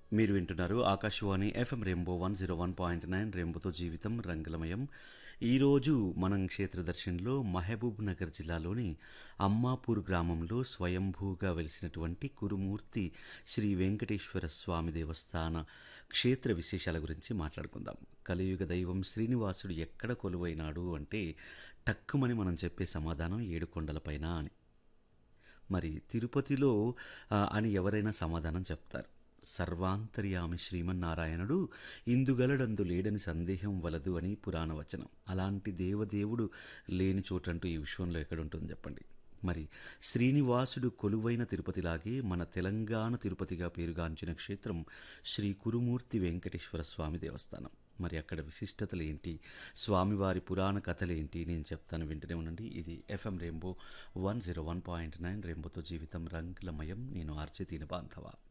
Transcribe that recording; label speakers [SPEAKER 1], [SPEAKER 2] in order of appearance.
[SPEAKER 1] మీరు వింటున్నారు Akashvani FM rainbow one zero one point nine రెయిన్బోతో జీవితం రంగులమయం ఈరోజు మనం క్షేత్రదర్శన్లో మహబూబ్ నగర్ జిల్లాలోని అమ్మాపూర్ గ్రామంలో స్వయంభూగా వెలిసినటువంటి కురుమూర్తి శ్రీ వెంకటేశ్వర స్వామి దేవస్థాన క్షేత్ర విశేషాల గురించి మాట్లాడుకుందాం కలియుగ దైవం శ్రీనివాసుడు ఎక్కడ కొలువైనాడు అంటే టక్కుమని మనం చెప్పే సమాధానం ఏడుకొండలపైన అని మరి తిరుపతిలో ఆ, అని ఎవరైనా సమాధానం చెప్తారు సర్వాంతర్యామి శ్రీమన్నారాయణుడు ఇందుగలడందు లేడని సందేహం వలదు అని పురాణ వచనం అలాంటి దేవదేవుడు లేని చోటంటూ ఈ విశ్వంలో ఎక్కడుంటుంది చెప్పండి మరి శ్రీనివాసుడు కొలువైన తిరుపతిలాగే మన తెలంగాణ తిరుపతిగా పేరుగాంచిన క్షేత్రం శ్రీ కురుమూర్తి వెంకటేశ్వర స్వామి దేవస్థానం మరి అక్కడ విశిష్టతలు ఏంటి స్వామివారి పురాణ కథలేంటి నేను చెప్తాను వింటూనే ఉండండి ఇది FM rainbow one zero one point nine రెయిన్బోతో జీవితం రంగులమయం నేను ఆర్చే దీని బాంధవ